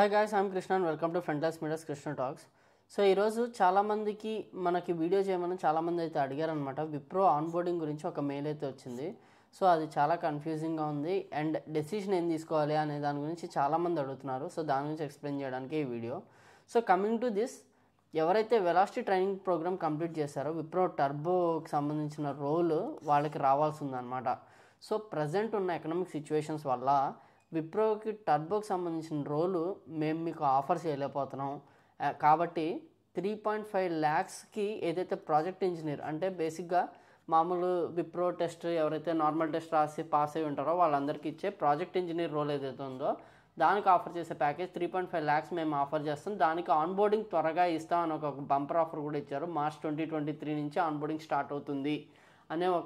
hi guys I'm Krishna and welcome to Frontlines Media's Krishna talks so ఈరోజు చాలామందికి మనకి video చేయమని చాలామంది అయితే అడిగారనమాట విప్రో ఆన్బోర్డింగ్ గురించి ఒక మెయిల్ అయితే వచ్చింది సో అది చాలా కన్ఫ్యూజింగ్గా ఉంది అండ్ డెసిషన్ ఏం తీసుకోవాలి అనే దాని గురించి చాలామంది అడుగుతున్నారు సో దాని గురించి ఎక్స్ప్లెయిన్ చేయడానికి ఈ video so coming to this ఎవరైతే వెలాసిటీ ట్రైనింగ్ ప్రోగ్రామ్ కంప్లీట్ చేశారో విప్రో టర్బోకి సంబంధించిన రోల్ వాళ్ళకి రావాల్సి ఉందన్నమాట సో ప్రజెంట్ ఉన్న ఎకనామిక్ సిచ్యువేషన్స్ వల్ల విప్రోకి టర్బోకి సంబంధించిన రోలు మేము మీకు ఆఫర్ చేయలేకపోతున్నాం ఆ, కాబట్టి త్రీ పాయింట్ ఫైవ్ ల్యాక్స్కి ఏదైతే ప్రాజెక్ట్ ఇంజనీర్ అంటే బేసిక్గా మామూలు విప్రో టెస్ట్ ఎవరైతే నార్మల్ టెస్ట్ రాసి పాస్ అయి ఉంటారో వాళ్ళందరికీ ఇచ్చే ప్రాజెక్ట్ ఇంజనీర్ రోల్ ఏదైతే ఉందో దానికి ఆఫర్ చేసే package three point five lakhs మేము ఆఫర్ చేస్తాం దానికి ఆన్బోర్డింగ్ త్వరగా ఇస్తామని ఒక బంపర్ ఆఫర్ కూడా ఇచ్చారు మార్చ్ ట్వంటీ ట్వంటీ త్రీ నుంచి ఆన్బోర్డింగ్ స్టార్ట్ అవుతుంది అనే ఒక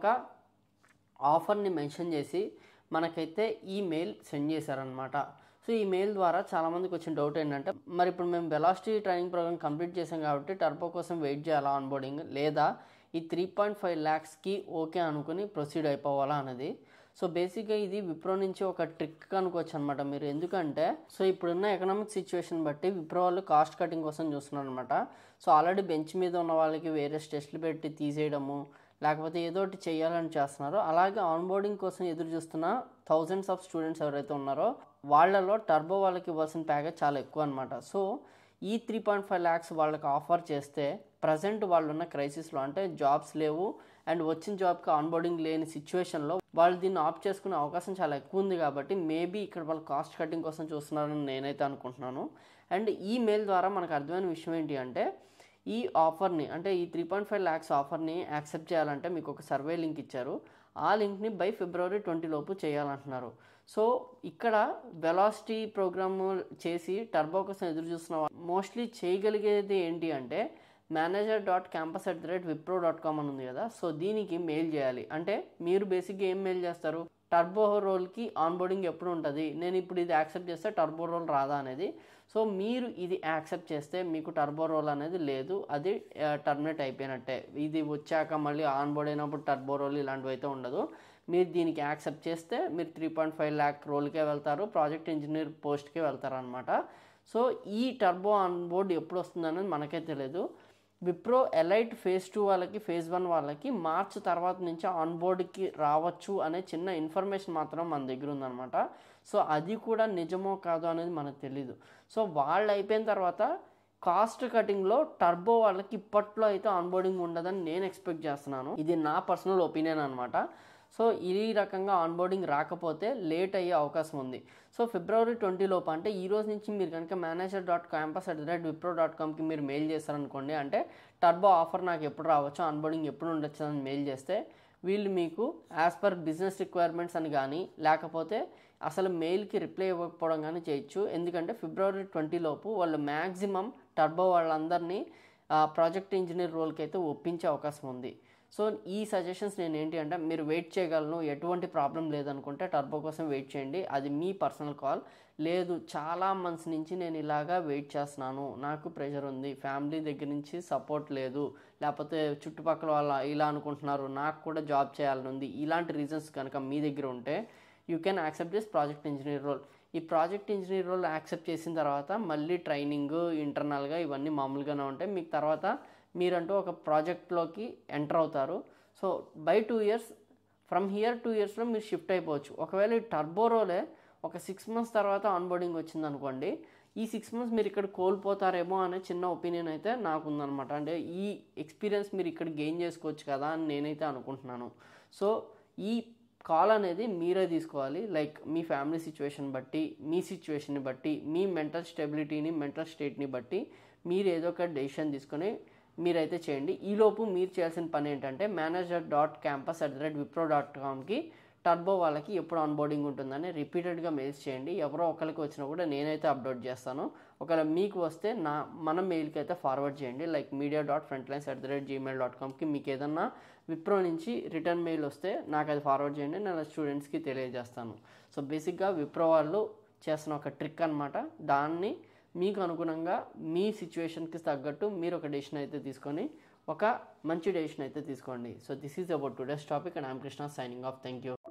ఆఫర్ని మెన్షన్ చేసి మనకైతే ఈ మెయిల్ సెండ్ చేశారనమాట సో ఈ మెయిల్ ద్వారా చాలామందికి వచ్చిన డౌట్ ఏంటంటే మరి ఇప్పుడు మేము వెలాసిటీ ట్రైనింగ్ ప్రోగ్రామ్ కంప్లీట్ చేసాం కాబట్టి టర్బో కోసం వెయిట్ చేయాలా ఆన్బోర్డింగ్ లేదా ఈ త్రీ పాయింట్ ఫైవ్ ల్యాక్స్కి ఓకే అనుకుని ప్రొసీడ్ అయిపోవాలా అన్నది సో బేసిక్గా ఇది విప్రో నుంచి ఒక ట్రిక్ అనుకోవచ్చు అనమాట మీరు ఎందుకంటే సో ఇప్పుడున్న ఎకనామిక్ సిచ్యువేషన్ బట్టి విప్రో వాళ్ళు కాస్ట్ కటింగ్ కోసం చూస్తున్నారు అనమాట సో ఆల్రెడీ బెంచ్ మీద ఉన్న వాళ్ళకి వేరే టెస్ట్లు పెట్టి తీసేయడము లేకపోతే ఏదో ఒకటి చేయాలని చేస్తున్నారు అలాగే ఆన్బోర్డింగ్ కోసం ఎదురు చూస్తున్న థౌజండ్స్ ఆఫ్ స్టూడెంట్స్ ఎవరైతే ఉన్నారో వాళ్ళలో టర్బో వాళ్ళకి ఇవ్వాల్సిన ప్యాకేజ్ చాలా ఎక్కువ అనమాట సో ఈ త్రీ పాయింట్ ఫైవ్ ల్యాక్స్ వాళ్ళకి ఆఫర్ చేస్తే ప్రజెంట్ వాళ్ళు ఉన్న క్రైసిస్లో అంటే జాబ్స్ లేవు అండ్ వచ్చిన జాబ్కి ఆన్బోర్డింగ్ లేని సిచ్యువేషన్లో వాళ్ళు దీన్ని ఆప్ చేసుకునే అవకాశం చాలా ఎక్కువ ఉంది కాబట్టి మేబీ ఇక్కడ వాళ్ళు కాస్ట్ కటింగ్ కోసం చూస్తున్నారని నేనైతే అనుకుంటున్నాను అండ్ ఈ మెయిల్ ద్వారా మనకు అర్థమైన విషయం ఏంటి అంటే ఈ ఆఫర్ని అంటే ఈ త్రీ పాయింట్ ఫైవ్ ల్యాక్స్ ఆఫర్ని యాక్సెప్ట్ చేయాలంటే మీకు ఒక సర్వే లింక్ ఇచ్చారు ఆ లింక్ని బై ఫిబ్రవరి ట్వంటీ లోపు చేయాలంటున్నారు సో ఇక్కడ వెలాసిటీ ప్రోగ్రామ్ చేసి టర్బో కోసం ఎదురు చూస్తున్న మోస్ట్లీ చేయగలిగేది ఏంటి అంటే manager dot campus at the rate Wipro dot com అని ఉంది కదా సో దీనికి మెయిల్ చేయాలి అంటే మీరు బేసిక్గా ఏం మెయిల్ చేస్తారు టర్బో రోల్కి ఆన్బోర్డింగ్ ఎప్పుడు ఉంటుంది నేను ఇప్పుడు ఇది యాక్సెప్ట్ చేస్తే టర్బో రోల్ రాదా అనేది సో మీరు ఇది యాక్సెప్ట్ చేస్తే మీకు టర్బో రోల్ అనేది లేదు అది టర్మినేట్ అయిపోయినట్టే ఇది వచ్చాక మళ్ళీ ఆన్బోర్డ్ అయినప్పుడు టర్బో రోల్ ఇలాంటివి అయితే ఉండదు మీరు దీనికి యాక్సెప్ట్ చేస్తే మీరు త్రీ పాయింట్ ఫైవ్ ల్యాక్ రోల్కే వెళ్తారు ప్రాజెక్ట్ ఇంజనీర్ పోస్ట్కే వెళ్తారు అనమాట సో ఈ టర్బో ఆన్బోర్డ్ ఎప్పుడు వస్తుందనేది మనకే తెలియదు విప్రో ఎలైట్ ఫేజ్ టూ వాళ్ళకి ఫేజ్ వన్ వాళ్ళకి మార్చ్ తర్వాత నుంచి ఆన్బోర్డ్కి రావచ్చు అనే చిన్న ఇన్ఫర్మేషన్ మాత్రం మన దగ్గర ఉందన్నమాట సో అది కూడా నిజమో కాదో అనేది మనకు తెలీదు సో వాళ్ళు అయిపోయిన తర్వాత కాస్ట్ కటింగ్లో టర్బో వాళ్ళకి ఇప్పట్లో అయితే ఆన్బోర్డింగ్ ఉండదని నేను ఎక్స్పెక్ట్ చేస్తున్నాను ఇది నా పర్సనల్ ఒపీనియన్ అనమాట సో ఈ రకంగా ఆన్బోర్డింగ్ రాకపోతే లేట్ అయ్యే అవకాశం ఉంది సో ఫిబ్రవరి ట్వంటీ లోపు అంటే ఈ రోజు నుంచి మీరు కనుక manager dot campus at the rate Wipro dot కామ్కి మీరు మెయిల్ చేస్తారనుకోండి అంటే టర్బో ఆఫర్ నాకు ఎప్పుడు రావచ్చు ఆన్బోర్డింగ్ ఎప్పుడు ఉండొచ్చు అని మెయిల్ చేస్తే వీళ్ళు మీకు యాజ్ పర్ బిజినెస్ రిక్వైర్మెంట్స్ అని కానీ లేకపోతే అసలు మెయిల్కి రిప్లై ఇవ్వకపోవడం కానీ చేయొచ్చు ఎందుకంటే ఫిబ్రవరి ట్వంటీ లోపు వాళ్ళు మ్యాక్సిమం టర్బో వాళ్ళందరినీ ప్రాజెక్ట్ ఇంజనీర్ రోల్కి అయితే ఒప్పించే అవకాశం ఉంది సో ఈ సజెషన్స్ నేను ఏంటి అంటే మీరు వెయిట్ చేయగలను ఎటువంటి ప్రాబ్లం లేదనుకుంటే టర్బో కోసం వెయిట్ చేయండి అది మీ పర్సనల్ కాల్ లేదు చాలా మంత్స్ నుంచి నేను ఇలాగా వెయిట్ చేస్తున్నాను నాకు ప్రెషర్ ఉంది ఫ్యామిలీ దగ్గర నుంచి సపోర్ట్ లేదు లేకపోతే చుట్టుపక్కల వాళ్ళ ఇలా అనుకుంటున్నారు నాకు కూడా జాబ్ చేయాలని ఉంది ఇలాంటి రీజన్స్ కనుక మీ దగ్గర ఉంటే you can accept this project engineer role ఈ ప్రాజెక్ట్ ఇంజనీర్ రోల్ యాక్సెప్ట్ చేసిన తర్వాత మళ్ళీ ట్రైనింగ్ ఇంటర్నల్గా ఇవన్నీ మామూలుగానే ఉంటాయి మీకు తర్వాత మీరంటూ ఒక ప్రాజెక్ట్లోకి ఎంటర్ అవుతారు so by two years from here two ఇయర్స్లో మీరు షిఫ్ట్ అయిపోవచ్చు ఒకవేళ ఈ టర్బో రోలే ఒక సిక్స్ మంత్స్ తర్వాత ఆన్బోర్డింగ్ వచ్చింది అనుకోండి ఈ సిక్స్ మంత్స్ మీరు ఇక్కడ కోల్పోతారేమో అనే చిన్న ఒపీనియన్ అయితే నాకు ఉందన్నమాట అంటే ఈ ఎక్స్పీరియన్స్ మీరు ఇక్కడ గెయిన్ చేసుకోవచ్చు కదా అని నేనైతే అనుకుంటున్నాను సో ఈ కాల్ అనేది మీరే తీసుకోవాలి లైక్ మీ ఫ్యామిలీ సిచ్యువేషన్ బట్టి మీ సిచ్యువేషన్ని బట్టి మీ మెంటల్ స్టెబిలిటీని మెంటల్ స్టేట్ని బట్టి మీరు ఏదో ఒక డెసిషన్ తీసుకొని మీరైతే చేయండి ఈలోపు మీరు చేయాల్సిన పని ఏంటంటే manager dot campus at the rate Wipro dot కామ్కి టర్బో వాళ్ళకి ఎప్పుడు ఆన్బోర్డింగ్ ఉంటుందని రిపీటెడ్గా మెయిల్స్ చేయండి ఎవరో ఒకరికి వచ్చినా కూడా నేనైతే అప్లోడ్ చేస్తాను ఒకవేళ మీకు వస్తే నా మన మెయిల్కి అయితే ఫార్వర్డ్ చేయండి like media dot front lines at the rate Gmail dot కామ్కి మీకు ఏదన్నా విప్రో నుంచి రిటర్న్ మెయిల్ వస్తే నాకు అది ఫార్వర్డ్ చేయండి నేను స్టూడెంట్స్కి తెలియజేస్తాను సో బేసిక్గా విప్రో వాళ్ళు చేస్తున్న ఒక ట్రిక్ అనమాట దాన్ని మీకు అనుగుణంగా మీ సిచ్యువేషన్కి తగ్గట్టు మీరు ఒక డెసిషన్ అయితే తీసుకొని ఒక మంచి డెసిషన్ అయితే తీసుకోండి so this is about today's topic and I'm Krishna signing off thank you